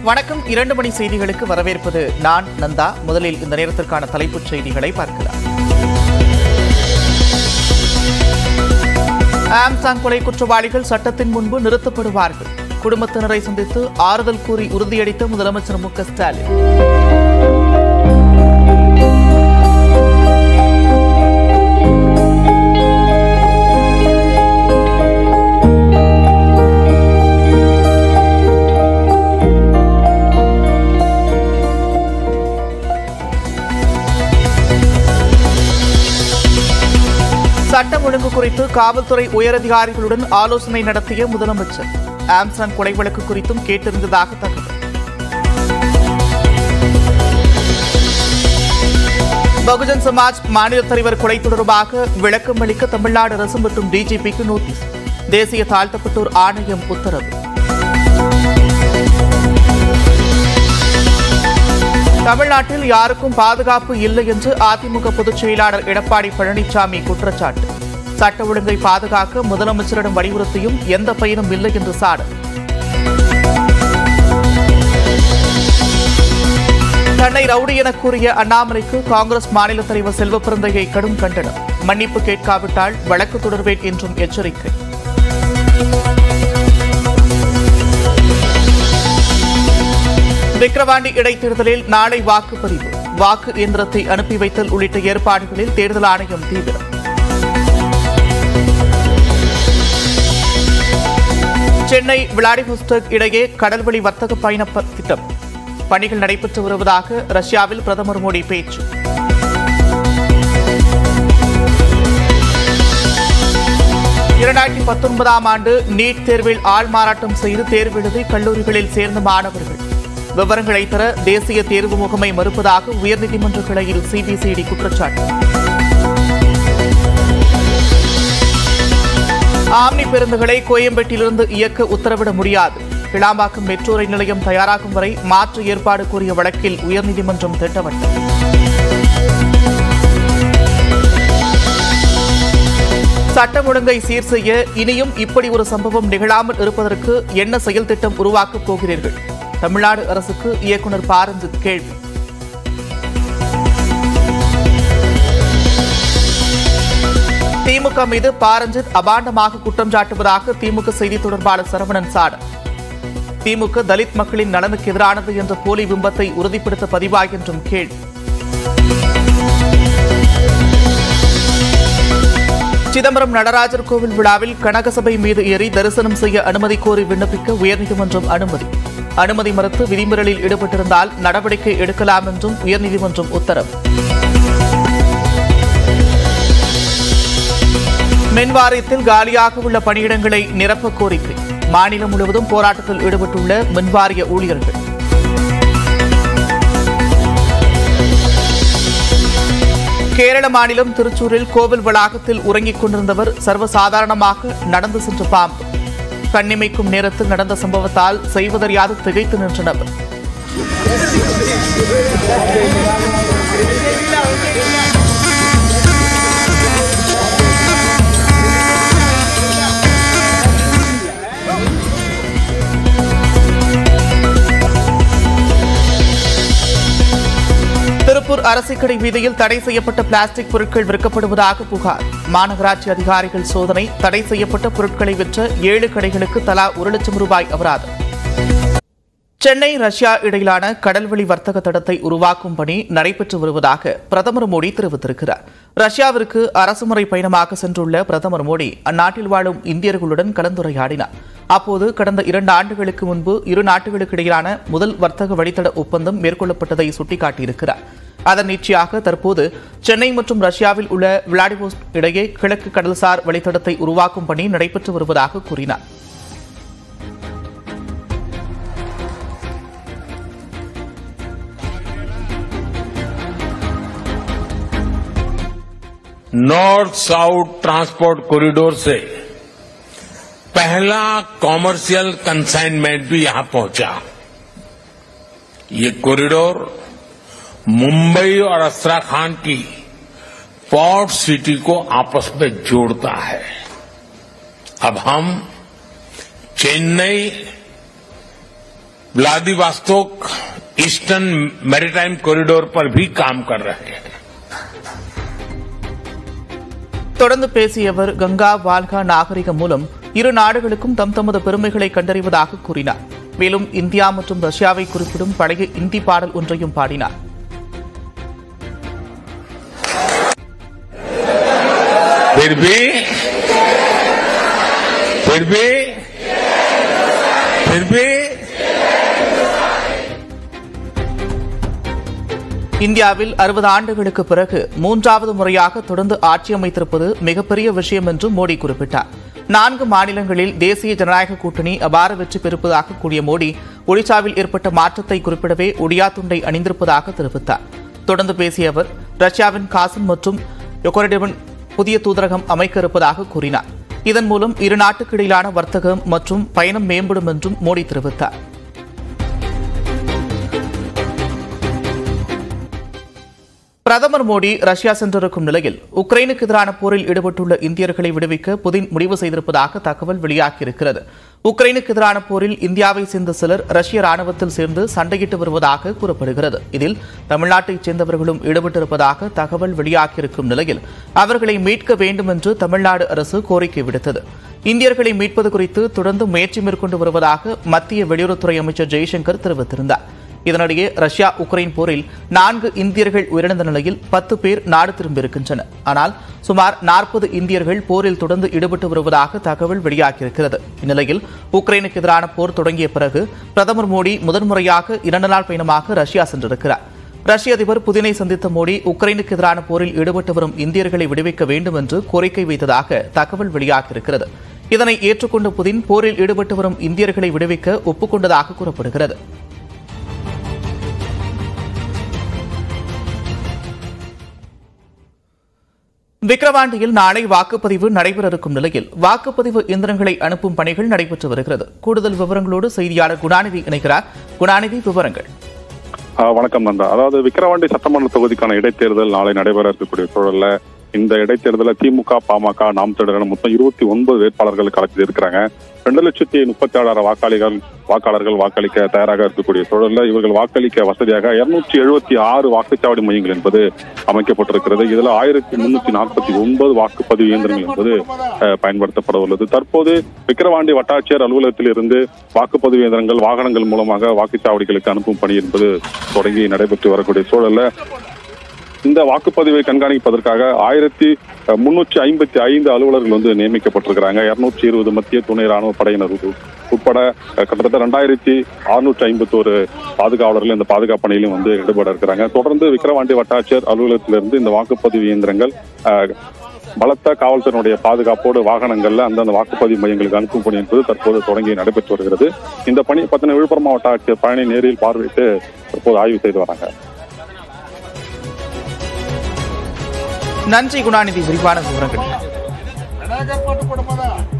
வணக்கம் இரண்டு மணி செய்திகளுக்கு வரவேற்பது நான் நந்தா முதலில் இந்த நேரத்திற்கான தலைப்புச் செய்திகளை பார்க்கலாம் ஆம்சாங் கொலை குற்றவாளிகள் சட்டத்தின் முன்பு நிறுத்தப்படுவார்கள் குடும்பத்தினரை சந்தித்து ஆறுதல் கூறி உறுதியளித்த முதலமைச்சர் மு க ஸ்டாலின் சட்டம் ஒழுங்கு குறித்து காவல்துறை உயரதிகாரிகளுடன் ஆலோசனை நடத்திய முதலமைச்சர் ஆம்சாங் கொலை வழக்கு குறித்தும் கேட்டிருந்ததாக தகவல் பகுஜன் சமாஜ் மாநில தலைவர் கொலை தொடர்பாக விளக்கம் அளிக்க தமிழ்நாடு அரசு மற்றும் டிஜிபிக்கு நோட்டீஸ் தேசிய தாழ்த்தப்பட்டோர் ஆணையம் உத்தரவு தமிழ்நாட்டில் யாருக்கும் பாதுகாப்பு இல்லை என்று அதிமுக பொதுச் செயலாளர் எடப்பாடி பழனிசாமி குற்றச்சாட்டு சட்ட ஒழுங்கை பாதுகாக்க முதலமைச்சரிடம் வலியுறுத்தியும் எந்த பயனும் இல்லை என்று சாடல் தன்னை ரவுடி என கூறிய அண்ணாமலைக்கு காங்கிரஸ் மாநில தலைவர் செல்வப்பிரந்தையை கடும் கண்டனம் மன்னிப்பு கேட்காவிட்டால் வழக்கு தொடர்வேன் என்றும் எச்சரிக்கை விக்கிரவாண்டி இடைத்தேர்தலில் நாளை வாக்குப்பதிவு வாக்கு இயந்திரத்தை அனுப்பி வைத்தல் உள்ளிட்ட ஏற்பாடுகளில் தேர்தல் ஆணையம் தீவிரம் சென்னை விளாடிவோஸ்டக் இடையே கடல்வழி வர்த்தக பயண ப- திட்டம் பணிகள் நடைபெற்று வருவதாக ரஷ்யாவில் பிரதமர் மோடி பேச்சு இரண்டாயிரத்தி பத்தொன்பதாம் ஆண்டு நீட் தேர்வில் ஆள் மாறாட்டம் செய்து தேர்வு எழுதி கல்லூரிகளில் சேர்ந்த மாணவர்கள் விவரங்களை தர தேசிய தேர்வு முகமை மறுப்பதாக உயர்நீதிமன்ற கிளையில் சிபிசிஐடி குற்றச்சாட்டு ஆம்னி பேருந்துகளை கோயம்பேட்டிலிருந்து இயக்க உத்தரவிட முடியாது கிளாம்பாக்கம் மெட்ரோ ரயில் நிலையம் தயாராகும் வரை மாற்று ஏற்பாடு கோரிய வழக்கில் உயர்நீதிமன்றம் திட்டவட்டம் சட்டம் ஒழுங்கை சீர் செய்ய இனியும் இப்படி ஒரு சம்பவம் நிகழாமல் இருப்பதற்கு என்ன செயல் திட்டம் உருவாக்கப் போகிறீர்கள் தமிழ்நாடு அரசுக்கு இயக்குனர் பாரஞ்சித் கேள்வி திமுக மீது பாரஞ்சித் அபாண்டமாக குற்றம் சாட்டுவதாக திமுக செய்தி தொடர்பாளர் சரவணன் சாடல் திமுக தலித் மக்களின் நலனுக்கு எதிரானது என்ற போலி பிம்பத்தை உறுதிப்படுத்த பதிவா என்றும் கேள்வி சிதம்பரம் நடராஜர் கோவில் விழாவில் கனகசபை மீது ஏறி தரிசனம் செய்ய அனுமதி கோரி விண்ணப்பிக்க உயர்நீதிமன்றம் அனுமதி அனுமதி மறுத்து விதிமீறலில் ஈடுபட்டிருந்தால் நடவடிக்கை எடுக்கலாம் என்றும் உயர்நீதிமன்றம் உத்தரவு மின் வாரியத்தில் காலியாக உள்ள பணியிடங்களை நிரப்ப கோரிக்கை மாநிலம் முழுவதும் போராட்டத்தில் ஈடுபட்டுள்ள மின்வாரிய ஊழியர்கள் கேரள மாநிலம் திருச்சூரில் கோவில் வளாகத்தில் உறங்கிக் கொண்டிருந்தவர் சர்வசாதாரணமாக நடந்து சென்ற பாம்பு கண்ணிமைக்கும் நேரத்தில் நடந்த சம்பவத்தால் செய்வதறியாது திகைத்து நின்ற நபர் திருப்பூர் அரசிக்கடை வீதியில் தடை செய்யப்பட்ட பிளாஸ்டிக் பொருட்கள் விற்கப்படுவதாக புகார் மாநகராட்சி அதிகாரிகள் சோதனை தடை செய்யப்பட்ட பொருட்களை விற்ற ஏழு கடைகளுக்கு தலா ஒரு லட்சம் ரூபாய் அபராதம் சென்னை ரஷ்யா இடையிலான கடல்வழி வர்த்தக தடத்தை உருவாக்கும் பணி நடைபெற்று வருவதாக பிரதமர் மோடி தெரிவித்திருக்கிறார் ரஷ்யாவிற்கு அரசுமுறை பயணமாக சென்றுள்ள பிரதமர் மோடி அந்நாட்டில் வாழும் இந்தியர்களுடன் கலந்துரையாடினார் அப்போது கடந்த இரண்டு ஆண்டுகளுக்கு முன்பு இரு நாட்டுகளுக்கு இடையிலான முதல் வர்த்தக வழித்தட ஒப்பந்தம் மேற்கொள்ளப்பட்டதை சுட்டிக்காட்டியிருக்கிறார் அதன் நீட்சியாக தற்போது சென்னை மற்றும் ரஷ்யாவில் உள்ள விளாடிவோஸ்க் இடையே கிழக்கு கடல்சார் வழித்தடத்தை உருவாக்கும் பணி நடைபெற்று வருவதாக கூறினார் नॉर्थ साउथ ट्रांसपोर्ट कॉरिडोर से पहला कॉमर्शियल कंसाइनमेंट भी यहां पहुंचा ये कॉरिडोर मुंबई और अस्त्राखान की पोर्ट सिटी को आपस में जोड़ता है अब हम Chennai Vladivostok eastern maritime corridor पर भी काम कर रहे हैं தொடர்ந்து பேசிய அவர் கங்கா வால்கா நாகரிகம் மூலம் இரு நாடுகளுக்கும் தம் தமது பெருமைகளை கண்டறிவதாக கூறினார் மேலும் இந்தியா மற்றும் ரஷ்யாவை குறிப்பிடும் பழைய இந்தி பாடல் ஒன்றையும் பாடினார் फिर भी फिर भी फिर भी இந்தியாவில் அறுபது ஆண்டுகளுக்கு பிறகு மூன்றாவது முறையாக தொடர்ந்து ஆட்சி அமைத்திருப்பது மிகப்பெரிய விஷயம் என்று மோடி குறிப்பிட்டார் நான்கு மாநிலங்களில் தேசிய ஜனநாயக கூட்டணி அபார வெற்றி பெறுப்பதாக கூறிய மோடி ஒடிசாவில் ஏற்பட்ட மாற்றத்தை குறிப்பிடவே ஒடியா துண்டை அணிந்திருப்பதாக தெரிவித்தார் தொடர்ந்து பேசிய அவர் ரஷ்யாவின் காசன் மற்றும் யொகோரிடவன் புதிய தூதரகம் அமைக்க இருப்பதாக கூறினார் இதன் மூலம் இரு நாட்டுக்கு இடையிலான வர்த்தகம் மற்றும் பயணம் மேம்படும் என்றும் மோடி தெரிவித்தார் பிரதமர் மோடி ரஷ்யா சென்றிருக்கும் நிலையில் உக்ரைனுக்கு எதிரான போரில் ஈடுபட்டுள்ள இந்தியர்களை விடுவிக்க புதின் முடிவு செய்திருப்பதாக தகவல் வெளியாகியிருக்கிறது உக்ரைனுக்கு எதிரான போரில் இந்தியாவை சேர்ந்த சிலர் ரஷ்ய ராணுவத்தில் சேர்ந்து சண்டையிட்டு வருவதாக கூறப்படுகிறது இதில் தமிழ்நாட்டைச் சேர்ந்தவர்களும் ஈடுபட்டிருப்பதாக தகவல் வெளியாகியிருக்கும் நிலையில் அவர்களை மீட்க வேண்டும் என்று தமிழ்நாடு அரசு கோரிக்கை விடுத்தது இந்தியர்களை மீட்பது குறித்து தொடர்ந்து முயற்சி மேற்கொண்டு வருவதாக மத்திய வெளியுறவுத்துறை அமைச்சர் ஜெய்சங்கர் தெரிவித்திருந்தார் இதனிடையே ரஷ்யா உக்ரைன் போரில் நான்கு இந்தியர்கள் உயிரிழந்த நிலையில் பத்து பேர் நாடு திரும்பியிருக்கின்றனர் ஆனால் சுமார் நாற்பது இந்தியர்கள் போரில் தொடர்ந்து ஈடுபட்டு வருவதாக தகவல் வெளியாகியிருக்கிறது இந்நிலையில் உக்ரைனுக்கு எதிரான போர் தொடங்கிய பிறகு பிரதமர் மோடி முதன்முறையாக இரண்டு நாள் பயணமாக ரஷ்யா சென்றிருக்கிறார் ரஷ்ய அதிபர் புதினை சந்தித்த மோடி உக்ரைனுக்கு எதிரான போரில் ஈடுபட்டு வரும் இந்தியர்களை விடுவிக்க வேண்டும் என்று கோரிக்கை வைத்ததாக தகவல் வெளியாகியிருக்கிறது இதனை ஏற்றுக்கொண்ட புதின் போரில் ஈடுபட்டு வரும் இந்தியர்களை விடுவிக்க ஒப்புக்கொண்டதாக கூறப்படுகிறது விக்கிரவாண்டியில் நாளை வாக்குப்பதிவு நடைபெற இருக்கும் நிலையில் வாக்குப்பதிவு இயந்திரங்களை அனுப்பும் பணிகள் நடைபெற்று வருகிறது கூடுதல் விவரங்களோடு செய்தியாளர் குணாநிதி இணைக்கிறார் குணாநிதி விவரங்கள் ஆ, வணக்கம் நந்தா அதாவது விக்கிரவாண்டி சட்டமன்ற தொகுதிக்கான இடைத்தேர்தல் நாளை நடைபெற இருக்கக்கூடிய சூழல்ல இந்த இடைத்தேர்தலில் திமுக பாமக நாம் தமிழர் என மொத்தம் இருபத்தி ஒன்பது வேட்பாளர்கள் களத்தில் இருக்கிறாங்க ரெண்டு லட்சத்தி முப்பத்தி ஏழாயிரம் வாக்காளிகள் வாக்காளர்கள் வாக்களிக்க தயாராக இருக்கக்கூடிய சூழல்ல இவர்கள் வாக்களிக்க வசதியாக இருநூற்றி எழுபத்தி ஆறு வாக்குச்சாவடி மையங்கள் என்பது அமைக்கப்பட்டிருக்கிறது இதுல ஆயிரத்தி முன்னூத்தி நாற்பத்தி ஒன்பது வாக்குப்பதிவு இயந்திரங்கள் என்பது அஹ், பயன்படுத்தப்பட உள்ளது தற்போது விக்கிரவாண்டி வட்டாட்சியர் அலுவலகத்தில் இருந்து வாக்குப்பதிவு இயந்திரங்கள் வாகனங்கள் மூலமாக வாக்குச்சாவடிகளுக்கு அனுப்பும் பணி என்பது தொடங்கி நடைபெற்று வரக்கூடிய சூழல்ல இந்த வாக்குப்பதிவை கண்காணிப்பதற்காக ஆயிரத்தி முன்னூற்றி ஐம்பத்தி ஐந்து அலுவலர்கள் வந்து நியமிக்கப்பட்டிருக்கிறாங்க இருநூற்றி இருபது மத்திய துணை ராணுவ படையினர் உ- உட்பட அஹ், கிட்டத்தட்ட ரெண்டாயிரத்தி அறுநூற்றி ஐம்பத்தோரு பாதுகாவலர்கள் இந்த பாதுகாப்பு பணியிலும் வந்து ஈடுபட இருக்கிறாங்க தொடர்ந்து விக்கிரவாண்டி வட்டாட்சியர் அலுவலகத்திலிருந்து இந்த வாக்குப்பதிவு இயந்திரங்கள் அஹ், பலத்த காவல்துறையினுடைய பாதுகாப்போடு வாகனங்கள்ல அந்தந்த வாக்குப்பதிவு மையங்களுக்கு அனுப்பும் பணி என்பது தற்போது தொடங்கி நடைபெற்று வருகிறது இந்த பணி பத்தின விழுப்புரம் மாவட்ட ஆட்சியர் பழனி நேரில் பார்வையிட்டு தற்போது ஆய்வு செய்து வராங்க நன்றி குணாநிதி விரிவான விவரங்கள் போட்டு போட